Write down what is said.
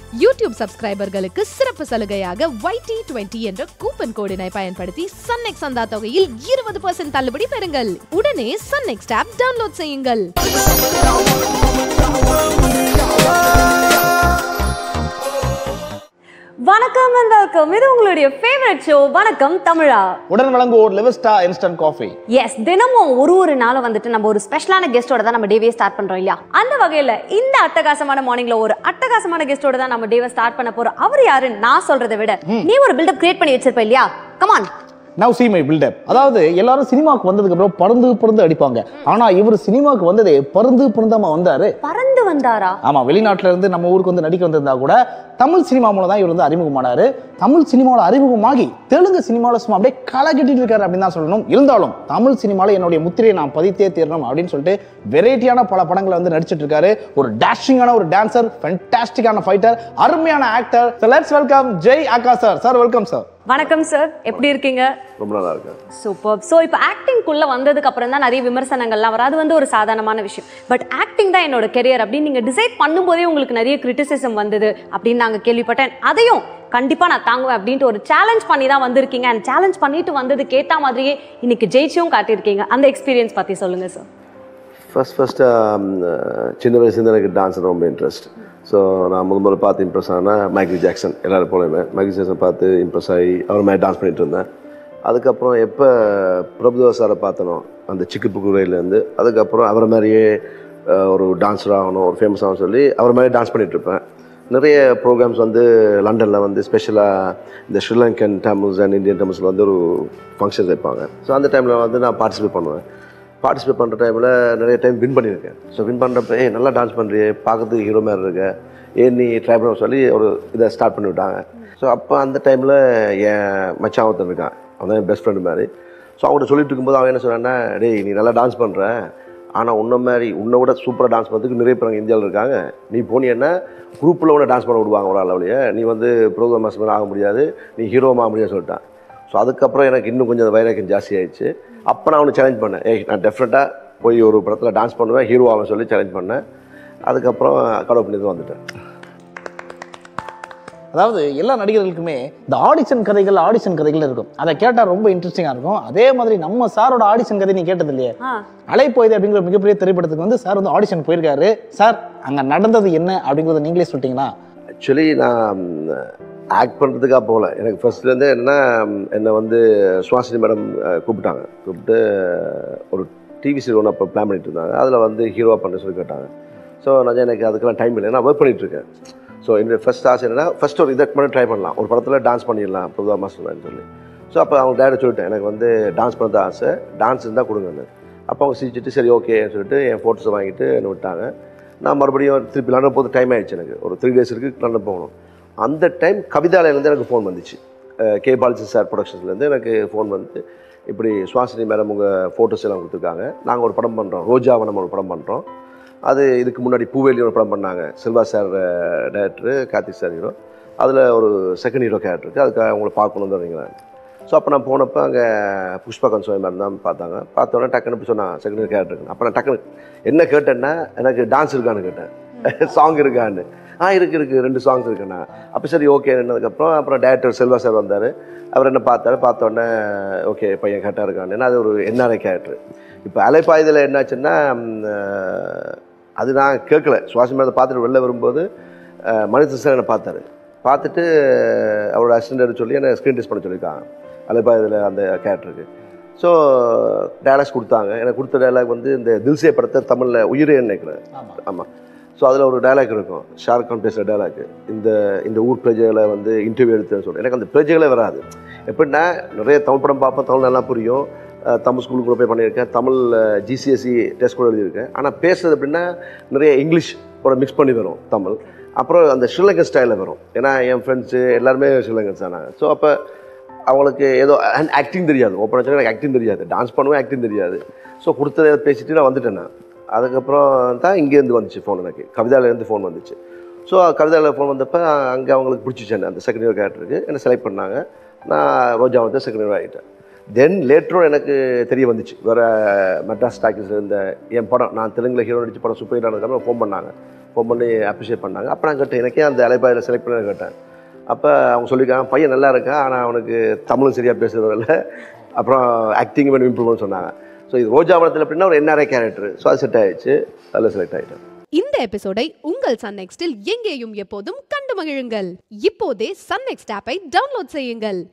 YouTube சப்ஸ்கிரைபர்களுக்கு சிறப்பு சலுகையாக YT twenty என்ற கூப்பன் கோடினை பயன்படுத்தி சன்நெக்ஸ் சந்தா தொகையில் இருபது பர்சன்ட் தள்ளுபடி பெறுங்கள் உடனே சன்நெக்ஸ் ஆப் டவுன்லோட் செய்யுங்கள் வணக்கம் and welcome இது உங்களுடைய ஃபேவரட் ஷோ வணக்கம் தமிழா உடன் வழங்குவோர் லெவஸ்டா இன்ஸ்டன்ட் காஃபி எஸ் தினமும் ஒரு ஒரு நாளும் வந்துட்டு நம்ம ஒரு ஸ்பெஷலான கெஸ்டோட தான் நம்ம டேவே ஸ்டார்ட் பண்றோம் இல்லையா அந்த வகையில இந்த அட்டகாசமான மார்னிங்ல ஒரு அட்டகாசமான கெஸ்டோட தான் நம்ம டேவை ஸ்டார்ட் பண்ண போறோம் அவர் யாருன்னு நான் சொல்றதை விட நீ ஒரு பில்டப் கிரியேட் பண்ணி வச்சிருப்ப இல்லையா come on now see my buildup அதாவது எல்லாரும் சினிமாவுக்கு வந்ததுக்கு அப்புறம் பறந்து பறந்து அடிப்பாங்க ஆனா இவர் சினிமாவுக்கு வந்ததே பறந்து பறந்தாம வந்தாரு பறந்து வந்தாரா ஆமா வெளிநாட்டுல இருந்து நம்ம ஊருக்கு வந்து நடிக்க வந்திருந்தா கூட தமிழ் சினிமா மூலம் தான் இவர் வந்து அறிமுகமானாரு தமிழ் சினிமாவில் அறிமுகமாகி தெலுங்கு சினிமாவில் சும்மா அப்படியே களை கட்டிட்டு இருக்காரு அப்படின்னு தான் சொல்லணும் இருந்தாலும் தமிழ் சினிமாவில் என்னுடைய முத்திரையை நான் பதித்தே தீரணும் அப்படின்னு சொல்லிட்டு வெரைட்டியான பல படங்களை வந்து நடிச்சிட்டு இருக்காரு ஒரு டேஷிங்கான ஒரு டான்சர் ஃபென்டாஸ்டிக்கான ஃபைட்டர் அருமையான actor let's welcome Jai Akash sir sir welcome sir வணக்கம் சார் எப்படி இருக்கீங்க ரொம்ப நல்லா இருக்கேன் சூப்பர் ஸோ இப்போ ஆக்டிங்குள்ள வந்ததுக்கு அப்புறம் தான் நிறைய விமர்சனங்கள்லாம் வரும் அது வந்து ஒரு சாதாரணமான விஷயம் பட் ஆக்டிங் தான் என்னோட கெரியர் அப்படின்னு நீங்க டிசைட் பண்ணும்போதே உங்களுக்கு நிறைய கிரிட்டிசிசம் வந்தது அப்படின்னு நாங்க கேள்விப்பட்டேன் அதையும் கண்டிப்பா நான் தாங்குவேன் அப்படின்ட்டு ஒரு சேலஞ்ச் பண்ணி தான் வந்திருக்கீங்க அண்ட் சேலஞ்ச் பண்ணிட்டு வந்ததுக்கு ஏத்த மாதிரியே இன்னைக்கு ஜெயிச்சும் காட்டியிருக்கீங்க அந்த எக்ஸ்பீரியன்ஸ் பத்தி சொல்லுங்க சார் ஃபர்ஸ்ட் ஃபர்ஸ்ட் சின்ன வயசுலேருந்து எனக்கு டான்ஸ் ரொம்ப இன்ட்ரெஸ்ட் ஸோ நான் முதல் முதல்ல பார்த்து இம்ப்ரெஸ் ஆன மைக்கேல் ஜாக்சன் எல்லாரும் போலயுமே மைக்கேல் ஜாக்சன் பார்த்து இம்ப்ரெஸ் ஆகி அவர் மாதிரி டான்ஸ் பண்ணிட்டு இருந்தேன் அதுக்கப்புறம் எப்போ பிரபுதேவா சாரை பார்த்தனோ அந்த சிக்கு புக்குரையிலேருந்து அதுக்கப்புறம் அவரை மாதிரியே அஹ், ஒரு டான்ஸர் ஆகணும் ஒரு ஃபேமஸ் ஆகணும் சொல்லி அவர் மாதிரி டான்ஸ் பண்ணிட்டு இருப்பேன் நிறைய ப்ரோக்ராம்ஸ் வந்து லண்டனில் வந்து ஸ்பெஷலாக இந்த ஸ்ரீலங்கன் டேமிள்ஸ் அண்ட் இந்தியன் டேமிள்ஸில் வந்து ஒரு ஃபங்க்ஷன்ஸ் வைப்பாங்க ஸோ அந்த டைமில் வந்து நான் பார்ட்டிசிபேட் பண்ணுவேன் பார்ட்டிசிபேட் பண்ணுற டைமில் நிறைய டைம் வின் பண்ணியிருக்கேன் ஸோ வின் பண்ணுறப்ப ஏய் நல்லா டான்ஸ் பண்ணுறியே பார்க்கறதுக்கு ஹீரோ மாதிரி இருக்க ஏன் நீ ட்ரை பண்ண சொல்லி ஒரு இதை ஸ்டார்ட் பண்ணி விட்டாங்க ஸோ அப்போ அந்த டைமில் என் மச்சான் ஒருத்தன் இருக்கான் அவன் தான் என் பெஸ்ட் ஃப்ரெண்டு மாதிரி ஸோ அவங்கள்ட்ட சொல்லிட்டு இருக்கும்போது அவன் என்ன சொன்னான்னா டேய் நீ நல்லா டான்ஸ் பண்ணுற ஆனால் உன்ன மாதிரி உன்னை விட சூப்பராக டான்ஸ் பண்ணுறதுக்கு நிறைய பேர் இந்தியாவில் இருக்காங்க நீ போனீங்கன்னா குரூப்பில் உன்னை டான்ஸ் பண்ண விடுவாங்க ஒரு அளவுலையே நீ வந்து ப்ரோக்ராம் மாஸ்டர் ஆக முடியாது நீ ஹீரோமாக ஆக முடியாது சொல்லிட்டான் ஸோ அதுக்கப்புறம் எனக்கு இன்னும் கொஞ்சம் அந்த வைராக்கியம் ஜாஸ்தி ஆயிடுச்சு அப்போ நான் அவனை சேலஞ்ச் பண்ணேன் ஏய் நான் டெஃபினட்டாக போய் ஒரு படத்தில் டான்ஸ் பண்ணுவேன் ஹீரோ ஆகும் சொல்லி சேலஞ்ச் பண்ணேன் அதுக்கப்புறம் கடவுள் பண்ணி தான் வந்துட்டேன் அதாவது எல்லா நடிகர்களுக்குமே இந்த ஆடிஷன் கதைகள் ஆடிஷன் கதைகள் இருக்கும் அதை கேட்டால் ரொம்ப இன்ட்ரெஸ்டிங்காக இருக்கும் அதே மாதிரி நம்ம சாரோட ஆடிஷன் கதை நீ கேட்டது இல்லையே ஆ அலைப்போயுது அப்படிங்கிற மிகப்பெரிய திரைப்படத்துக்கு வந்து சார் வந்து ஆடிஷன் போயிருக்காரு சார் அங்கே நடந்தது என்ன அப்படிங்கிறத நீங்களே சொல்லிட்டீங்களா ஆக்சுவலி நான் ஆக்ட் பண்ணுறதுக்காக போகல எனக்கு ஃபர்ஸ்ட்லேருந்து என்னென்னா என்னை வந்து சுவாசினி மேடம் கூப்பிட்டாங்க கூப்பிட்டு ஒரு டிவி சீரியல் ஒன்று அப்போ பிளான் பண்ணிட்டு இருந்தாங்க அதில் வந்து ஹீரோவாக பண்ண சொல்லி கேட்டாங்க ஸோ நான் எனக்கு அதுக்கெல்லாம் டைம் இல்லை நான் ஒர்க் பண்ணிட்டு இருக்கேன் ஸோ என்னுடைய ஃபர்ஸ்ட் ஆசை என்னன்னா ஃபர்ஸ்ட் ஒரு இதுக்கு மட்டும் ட்ரை பண்ணலாம் ஒரு படத்தில் டான்ஸ் பண்ணிடலாம் பொதுவாக மாஸ்டர் சொல்லி ஸோ அப்போ அவங்க டேரக்ட் சொல்லிட்டேன் எனக்கு வந்து டான்ஸ் பண்ணது ஆசை டான்ஸ் இருந்தால் கொடுங்கன்னு அப்போ அவங்க சிரிச்சிட்டு சரி ஓகேன்னு சொல்லிட்டு என் ஃபோட்டோஸை வாங்கிட்டு என்னை விட்டாங்க நான் மறுபடியும் திருப்பி லண்டன் போது டைம் ஆயிடுச்சு எனக்கு ஒரு த்ரீ டேஸ் இருக்குது லண்டன் போகணும் அந்த டைம் கவிதாலயிலேருந்து எனக்கு ஃபோன் வந்துச்சு அஹ் கே பாலாஜி சார் ப்ரொடக்ஷன்ஸ்லேருந்து எனக்கு ஃபோன் வந்து இப்படி சுவாசினி மேடம் உங்கள் ஃபோட்டோஸ் எல்லாம் கொடுத்துருக்காங்க நாங்கள் ஒரு படம் பண்ணுறோம் ரோஜாவை நம்ம ஒரு படம் பண்ணுறோம் அது இதுக்கு முன்னாடி பூவேலி ஒரு படம் பண்ணாங்க Selva sir director Karthik sir hero அதில் ஒரு செகண்ட் ஹீரோ கேரக்டர் இருக்குது அதுக்காக அவங்கள பார்க்கணும் வரீங்களேன் ஸோ அப்போ நான் போனப்போ அங்கே புஷ்பா கன்சோய் மேடம் தான் பார்த்தாங்க பார்த்தோன்னே டக்குன்னு போய் சொன்னாங்க செகண்ட் ஹீரோ கேரக்டர் அப்போ நான் டக்குன்னு என்ன கேட்டேன்னா எனக்கு டான்ஸ் இருக்கான்னு கேட்டேன் சாங் இருக்கான்னு ஆ இருக்கு இருக்கு ரெண்டு சாங்ஸ் இருக்குண்ணா அப்போ சரி ஓகே என்னதுக்கப்புறம் அப்புறம் டேரக்டர் செல்வா சார் வந்தார் அவர் என்ன பார்த்தாரு பார்த்த உடனே ஓகே பையன் கரெக்டாக இருக்கான்னு ஏன்னா அது ஒரு என்ஆர்ஐ கேரக்டர் இப்போ அலைப்பாயுதில் என்னாச்சுன்னா ம், அஹ், அது நான் கேட்கல சுவாசி மேடத்தை பார்த்துட்டு வெளில வரும்போது அஹ், மனித சார் என்னை பார்த்தாரு பார்த்துட்டு அவரோட அசிஸ்டன்ட் சொல்லி என்னை ஸ்க்ரீன் டெஸ்ட் பண்ண சொல்லியிருக்காங்க அலைப்பாயுதில் அந்த கேரக்டருக்கு ஸோ டயலாக்ஸ் கொடுத்தாங்க எனக்கு கொடுத்த டயலாக் வந்து இந்த தில்சே படத்தை தமிழில் உயிரே நினைக்கிறேன் ஆமாம் ஆமாம் ஸோ அதில் ஒரு டயலாக் இருக்கும் ஷாருக் கான் பேசுகிற டயலாக் இந்த இந்த ஊர் பிரஜைகளை வந்து இன்டர்வியூ எடுத்துன்னு சொல்லி எனக்கு அந்த பிரஜைகளே வராது எப்படின்னா நிறைய தமிழ் படம் பார்ப்பேன் தமிழ் நல்லா புரியும் அஹ் தமிழ் ஸ்கூலுக்கு கூட போய் பண்ணியிருக்கேன் தமிழ் ஜிசிஎஸ்சி டெஸ்ட் கூட எழுதியிருக்கேன் ஆனால் பேசுறது எப்படின்னா நிறைய இங்கிலீஷ் கூட மிக்ஸ் பண்ணி வரும் தமிழ் அப்புறம் அந்த ஸ்ரீலங்கன் ஸ்டைலில் வரும் ஏன்னா என் ஃப்ரெண்ட்ஸு எல்லாருமே ஸ்ரீலங்கன்ஸ் தானாங்க ஸோ அப்போ அவங்களுக்கு ஏதோ அண்ட் ஆக்டிங் தெரியாது ஓப்பன் வச்சு எனக்கு ஆக்டிங் தெரியாது டான்ஸ் பண்ணுவேன் ஆக்டிங் தெரியாது ஸோ கொடுத்ததை பேசிட்டு நான் வந்துட்டேன் நான் அதுக்கப்புறம் தான் இங்கேருந்து வந்துச்சு ஃபோன் எனக்கு கவிதாலேருந்து ஃபோன் வந்துச்சு ஸோ கவிதாவில் ஃபோன் வந்தப்போ அங்கே அவங்களுக்கு பிடிச்சிச்சு என்ன அந்த செகண்ட் இயர் கேரக்டருக்கு என்னை செலக்ட் பண்ணாங்க நான் ரோஜா வந்து செகண்ட் இயர் ஆகிட்டேன் தென் லேட்டரும் எனக்கு தெரிய வந்துச்சு வேறு மெட்ராஸ் டாக்கிஸில் இருந்த என் படம் நான் தெலுங்கில் ஹீரோ நடிச்ச படம் சூப்பர் ஹிட் ஆனதுக்கப்புறம் ஃபோன் பண்ணாங்க ஃபோன் பண்ணி அப்ரிஷியேட் பண்ணாங்க அப்போ நான் கேட்டேன் எனக்கே அந்த அலைபாயில் செலக்ட் பண்ண கேட்டேன் அப்போ அவங்க சொல்லியிருக்காங்க பையன் நல்லா இருக்கான் ஆனால் அவனுக்கு தமிழும் சரியாக பேசுறது இல்லை அப்புறம் ஆக்டிங் வேணும் இம்ப்ரூவ்மெண்ட் சொன்னாங்க ஸோ இது ரோஜா படத்தில் அப்படின்னா ஒரு என்ஆர்ஐ கேரக்டர் ஸோ அது செட் ஆயிடுச்சு அதில் செலக்ட் ஆகிட்டேன் இந்த எபிசோடை உங்கள் சன் நெக்ஸ்டில் எங்கேயும் எப்போதும் கண்டு மகிழுங்கள் இப்போதே சன் நெக்ஸ்ட் ஆப்பை டவுன்லோட் செய்யுங்கள்